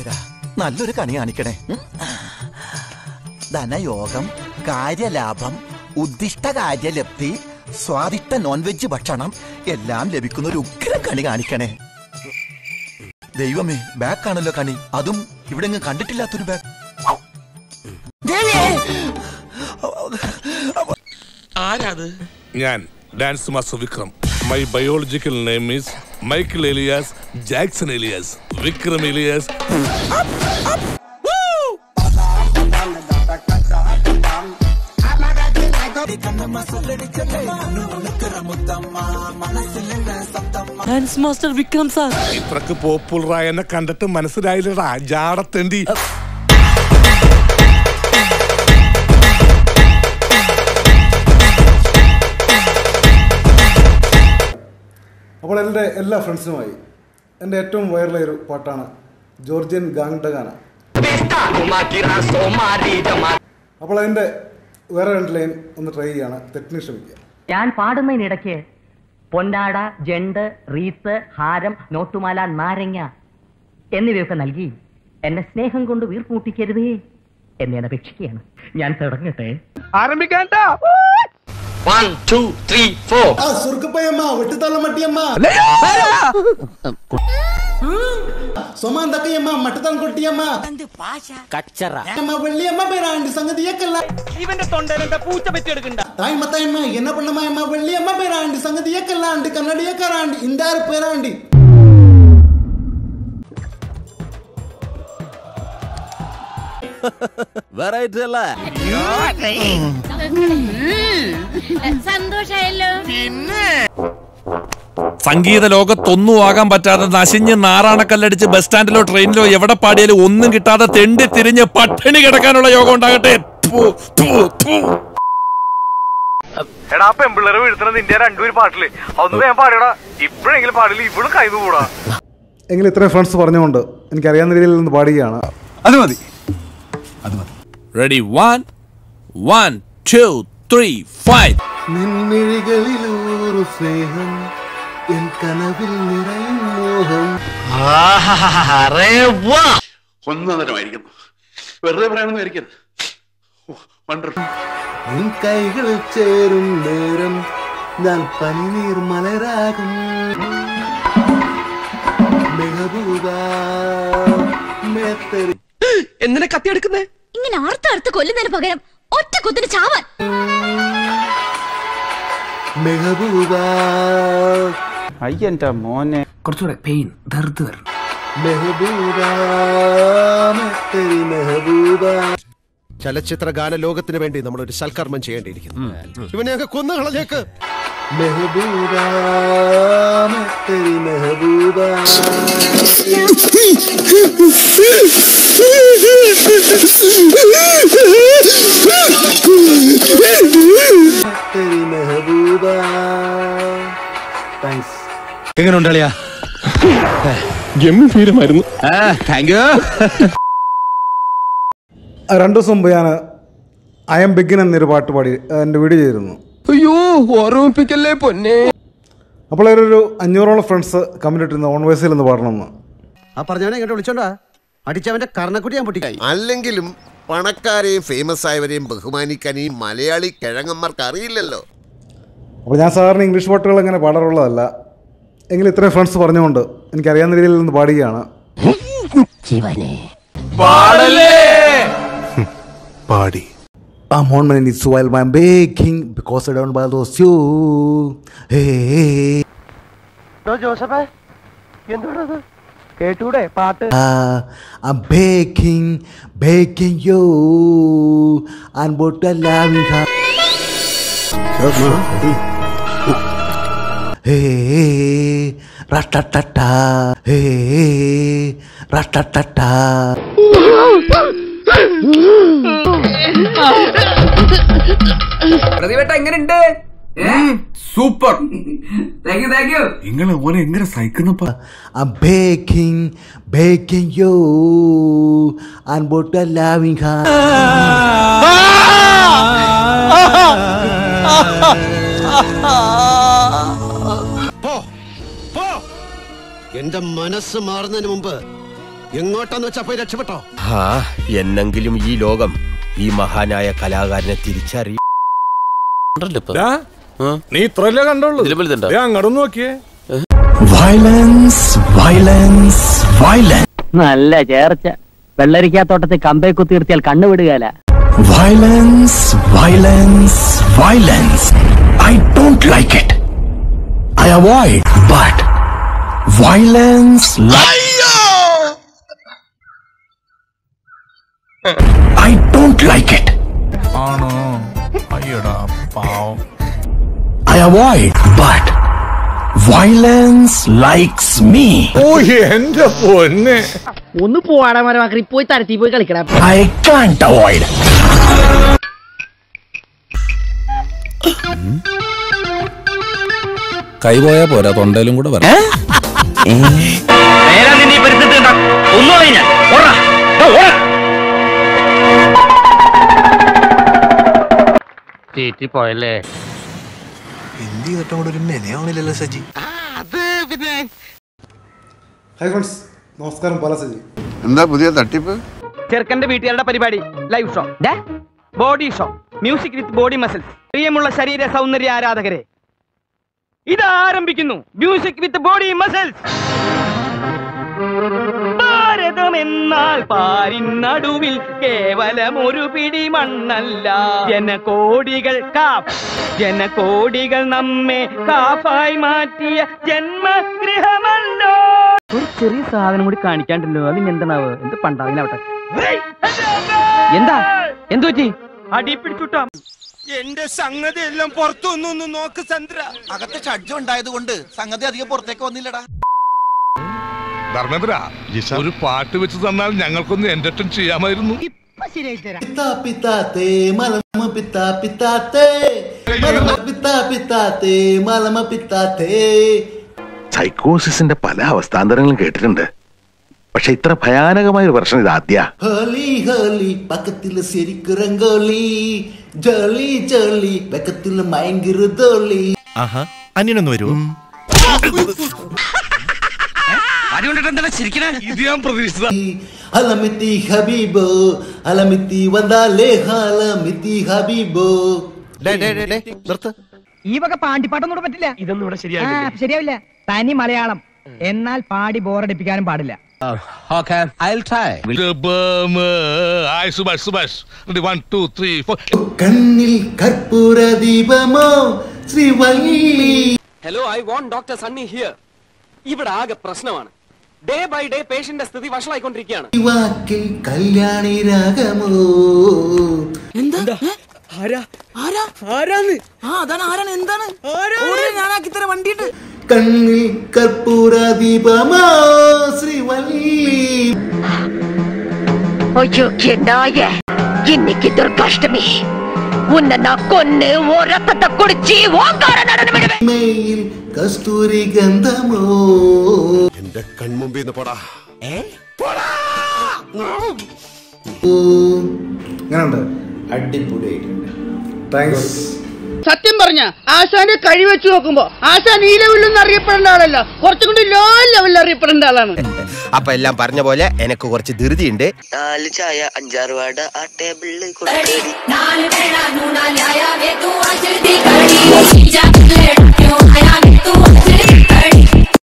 ഈശ്വര നല്ലൊരു കണി കാണിക്കണേ ഉം. ധനയോഗം കാര്യലാഭം ഉദ്ദിഷ്ട കാര്യലബ്ധി സ്വാദിഷ്ട നോൺ വെജ് ഭക്ഷണം എല്ലാം ലഭിക്കുന്ന ഒരു ഉഗ്ര കണി കാണിക്കണേ ദൈവമേ ബാക്ക് ആണല്ലോ കണി അതും ഇവിടെ എങ്ങും കണ്ടിട്ടില്ലാത്തൊരു ബാക്ക് ഞാൻ dance master Vikram my biological name is Michael alias Jackson alias Vikram alias dance master Vikram sir ഇത്രക്ക് പോപ്പുലറായ എന്നെ കണ്ടിട്ട് മനസ്സിലായില്ലടാ ജാടത്തേണ്ടി അപ്പോൾ എൻ്റെ എല്ലാ ഫ്രണ്ട്സിനുമായി എൻ്റെ ഏറ്റവും വൈറലായ ഒരു പാട്ടാണ് ജോർജിയൻ ഗാങ് ഗാന അപ്പോൾ അതിൻ്റെ വേറെ രണ്ട് ലൈൻ ഒന്ന് ട്രൈ ചെയ്യാണ് തെറ്റിന് ക്ഷമിക്കുക ഞാൻ പാടുന്നതിനിടയ്ക്ക് പൊന്നാട ജണ്ട് റീത്ത് ഹാരം നോട്ടുമാല നാരങ്ങ എന്നിവയൊക്കെ നൽകി എന്നെ സ്നേഹം കൊണ്ട് വീർപ്പൂട്ടിക്കരുതേ എന്ന് ഞാൻ അപേക്ഷിക്കുകയാണ് ഞാൻ തുടങ്ങട്ടെ ആ സുർക്കപ്പയമ്മ വെട്ടിത്തള്ള മട്ടിയമ്മ സൊമാന്തക്കയമ്മ മട്ടത്തം കൊട്ടിയമ്മ കച്ചറ അമ്മ വെള്ളിയമ്മ പേരാണ്ട് സംഗതിയൊക്കെല്ല ഇവന്റെ തൊണ്ടയിലെന്താ പൂച്ച പറ്റിയെടുക്കണ്ട தாய் மத்தாயம்மா என்ன பண்ணமா அம்மா வெள்ளியம்மா பேராண்டி சங்கதியக்கல்லாண்டி கன்னடியக்காராண்டி இந்தாரு பேராண்டி വെറൈറ്റി അല്ലേ സന്തോഷായല്ലോ സംഗീത ലോകത്തൊന്നും ആകാൻ പറ്റാതെ നശിഞ്ഞ് നാറാണക്കല്ലടിച്ച് ബസ് സ്റ്റാൻഡിലോ ട്രെയിനിലോ എവിടെ പാടിയാലും ഒന്നും കിട്ടാതെ തെണ്ടി തിരിഞ്ഞ് പട്ടിണി കിടക്കാനുള്ള യോഗം ഉണ്ടാകട്ടെ ഫു, ഫു, ഫു. എടാ പെമ്പിള്ളേരെ വീഴ്ത്തണ നിന്റെ രണ്ടുപേര് പാട്ടില് അതൊന്നും ഞാൻ പാടിയടാ ഇപ്പോഴെങ്കിലും പാടില്ല ഇവളും കൈന്ന് കൂടാ എങ്കിലും ഇത്രയും ഫ്രണ്ട്സ് പറഞ്ഞുകൊണ്ട് എനിക്കറിയാവുന്ന രീതിയിൽ നിന്ന് പാടുകയാണ് അത് മതി ready one one two three five നിൻമിഴികളിലൂറു സ്നേഹം എൻ കനവിൽ നിറയും മോഹം ഒന്നരമായിരിക്കുന്നു വെറുതെ പറയാനൊന്നും ആയിരിക്കരുത് വണ്ടർഫുൾ നിൻ കൈകളിൽ ചേരും നേരം ഞാൻ പനിനീർ മലരാകും മെഹബൂബ മേത്തരി എന്തിനാ കത്തിയെടുക്കുന്നേ ഇങ്ങനെ ആർത്തടുത്ത് കൊല്ലുന്നതിന് പകരം ഒറ്റ കുത്തിന് ചാവാൻ മെഹബൂബ അയ്യന്റെ മോനെ കുറച്ചുകൂടെ പെയിൻ ദർദ് വരണം മെഹബൂബ മേത്തരി മെഹബൂബ ചലച്ചിത്ര ഗാന ലോകത്തിന് വേണ്ടി നമ്മൾ ഒരു സൽക്കർമ്മം ചെയ്യേണ്ടിയിരിക്കുന്നു ഇവനെയൊക്കെ കൊന്നു കളഞ്ഞേക്ക് മെഹബൂബ മേത്തരി മെഹബൂബ മേത്തരി മെഹബൂബ താങ്ക്സ് എങ്ങനെ ഉണ്ടളിയാ ഗംഭീരമായിരുന്നു താങ്ക് യു രണ്ടു ദിവസം മുമ്പ് ഞാൻ ഐ എം ബിഗിൻ എന്നൊരു പാട്ട് പാടി എൻ്റെ വീഡിയോ ചെയ്തിരുന്നു അയ്യോ ഓർമ്മിപ്പിക്കല്ലേ പൊന്നെ അപ്പോൾ ഒരു അഞ്ഞൂറോളം ഫ്രണ്ട്സ് കമന്റ് ഇട്ടിരുന്നു ഓൺ വോയിസിൽ നിന്ന് പാടണമെന്ന് ആ പറഞ്ഞവനെ ഇങ്ങോട്ട് വിളിച്ചോണ്ടാ അടിച്ചവന്റെ കർണക്കുട്ടി ഞാൻ പൊട്ടിക്കായി അല്ലെങ്കിലും പണക്കാരെയും ഫേമസ് ആയവരെയും ബഹുമാനിക്കാൻ ഈ മലയാളി കിഴങ്ങന്മാർക്ക് അറിയില്ലല്ലോ അപ്പോൾ ഞാൻ സാധാരണ ഇംഗ്ലീഷ് പാട്ടുകൾ അങ്ങനെ പാടാറുള്ളതല്ല എങ്കിലും ഇത്രയും ഫ്രണ്ട്സ് പറഞ്ഞുകൊണ്ട് എനിക്കറിയാവുന്ന രീതിയിൽ നിന്ന് പാടുകയാണ് പാടി I'm on my knees while I'm baking because I don't buy those you. Hey, hey. ജോസഫേ എന്തുകൊണ്ടത് കേട്ടൂടെ പാട്ട് Uh, I'm baking, baking you, and but I loving her. Hey, hey, ratatata. Hey, hey, ratatata. പ്രതിവേട്ട എങ്ങനെയുണ്ട് super thank you thank you നിങ്ങൾ ഓനെ എങ്ങനെ സഹിക്കുന്നപ്പ I'm baking, baking you, and but I loving her. എന്റെ മനസ്സ് മാറുന്നതിന് മുമ്പ് എങ്ങോട്ടാന്ന് വെച്ചാ പോയി രക്ഷപ്പെട്ടോ ആ എന്നെങ്കിലും ഈ ലോകം ഈ മഹാനായ കലാകാരനെ തിരിച്ചറിയും ഡാ, നീ ഇത്രല്ലേ കണ്ടോളൂ ദേ അങ്ങോട്ടൊന്ന് നോക്കിയേ വയലൻസ് വയലൻസ് വയലൻസ് നല്ല ചേർച്ച വെള്ളരിക്കാത്തോട്ടത്തിൽ കമ്പേ കുത്തി നിർത്തിയാൽ കണ്ണു വിടുകയല്ല violence violence violence I don't like it I avoid but violence I don't like it ആണോ അയ്യടാ പാവം I avoid but violence likes me ഓ എന്റെ പൊന്നെ ഒന്ന് പോവാടാ മരമാക്കി പോയി തരത്തി പോയി കളിക്കടാ ഐ കാണ്ട് അവോയ്ഡ് കൈ പോയാ പോരാ തൊണ്ടയിലും കൂടെ വരാം നേരെ നിന്നെ പരിസ്ഥിതി ഒന്നുകളെ ഞാൻ ഓടാ പോയല്ലേ എന്ത് ചെയ്തിട്ടും കൂടെ ഒരു മെനയാവണില്ലല്ലോ സജി ഹായ് ഫ്രണ്ട്സ് നമസ്കാരം പല സജി എന്താ പുതിയ തട്ടിപ്പ് ചെറുക്കന്റെ വീട്ടുകാരുടെ പരിപാടി live show body show music with body muscles പ്രിയമുള്ള ശരീര സൗന്ദര്യ ആരാധകരെ ഇത് ആരംഭിക്കുന്നു music with body muscles Bharatham എന്നാൽ പാരിനടുവിൽ കേവലം ഒരു പിടി മണ്ണല്ല ജനകോടികൾ കാഫ് ജനകോടികൾ നമ്മെ കാഫായി മാറ്റിയ ജന്മഗൃഹമല്ലോ ഒരു ചെറിയ സാധനം കൂടി കാണിക്കാണ്ടല്ലോ അതിന് എന്താണാവ് എന്ത് പണ്ടാവിനാവട്ടെ എന്താ എന്തു പറ്റി അടി പിടിച്ചുട്ടാ എന്റെ സംഗതി എല്ലാം പുറത്തൊന്നു നോക്ക് ചന്ദ്ര അകത്തെ ഷഡ്ജം ഉണ്ടായത് കൊണ്ട് സംഗതി അധികം പുറത്തേക്ക് വന്നില്ലടാ ധർമ്മേന്ദ്ര ഒരു പാട്ട് വെച്ച് തന്നാൽ ഞങ്ങൾക്കൊന്ന് എന്റർടൈൻ ചെയ്യാമായിരുന്നു പിത്താ പിത്താത്തേ മലമ പിത്താ പിത്താത്തേ മലമ പിത്താ പിത്താത്തേ മലമ പിത്താത്തേ സൈക്കോസിന്റെ പല അവസ്ഥാന്തരങ്ങളും കേട്ടിട്ടുണ്ട് പക്ഷെ ഇത്ര ഭയാനകമായ ഒരു പ്രശ്നം ഇത് ആദ്യ ഹോലി ഹോലി പക്കത്തില് ശരിക്ക് രംഗോലി ജോലി ജോലി പക്കത്തില് ഭയങ്കര തോളി ആഹാ അന്യനൊന്ന് വരൂ ഇത് ഞാൻ പ്രതീക്ഷിച്ച ഹലമിത്തി ഹബീബോ ഹലമിത്തി വന്നാലേ ഹലമിത്തി ഹബീബോ നിർത്ത് ഈ വക പാണ്ടിപ്പാട്ടൊന്നും പറ്റില്ല ഇതൊന്നും ഇവിടെ ശരിയാവില്ല തനി മലയാളം എന്നാൽ പാടി ബോറടിപ്പിക്കാനും പാടില്ല hi Subhash Subhash one two three four കണ്ണിൽ കർപ്പൂര ദീപമോ Srivalli hello I want doctor Sunny here ഇവിടെ ആകെ പ്രശ്നമാണ് ഡേ ബൈ ഡേ പേഷ്യന്റെ സ്ഥിതി വഷളായിക്കൊണ്ടിരിക്കുകയാണ് വാക്കിൽ കല്യാണി രാഗമോ കണ്ണിൽ കർപ്പൂര ദീപമോ ശ്രീവല്ലി ஐயோ என்னாய இன்னைக்கு துர்காஷ்டமி உன்னை நான் கொன்னு ஓ ரத்தத்தை குடிச்சு ஓங்கார நடனம் விடுவேன் മേയിൽ കസ്തൂരി ഗന്ധമോ എന്റെ കൺമുമ്പിൽ നിന്ന് പോടാ എങ്ങനെയുണ്ട് അടിപൊളിയായിട്ടുണ്ട് താങ്ക്സ് സത്യം പറഞ്ഞ ആശാന്റെ കഴിവെച്ച് നോക്കുമ്പോ ആശാൻ ഈ ലെവലിൽ അറിയപ്പെടേണ്ട ആളല്ല കുറച്ചും കൂടി ലോ ലെവലിൽ അറിയപ്പെടേണ്ട ആളാണ് അപ്പൊ എല്ലാം പറഞ്ഞ പോലെ എനക്ക് കുറച്ച് ധൃതിയുണ്ട് നാല് ചായ അഞ്ചാറ് വാട ആ ടേബിളിൽ നാല് പേരാ മൂന്നാലായ വേത്തു അഞ്ച് തീ കടി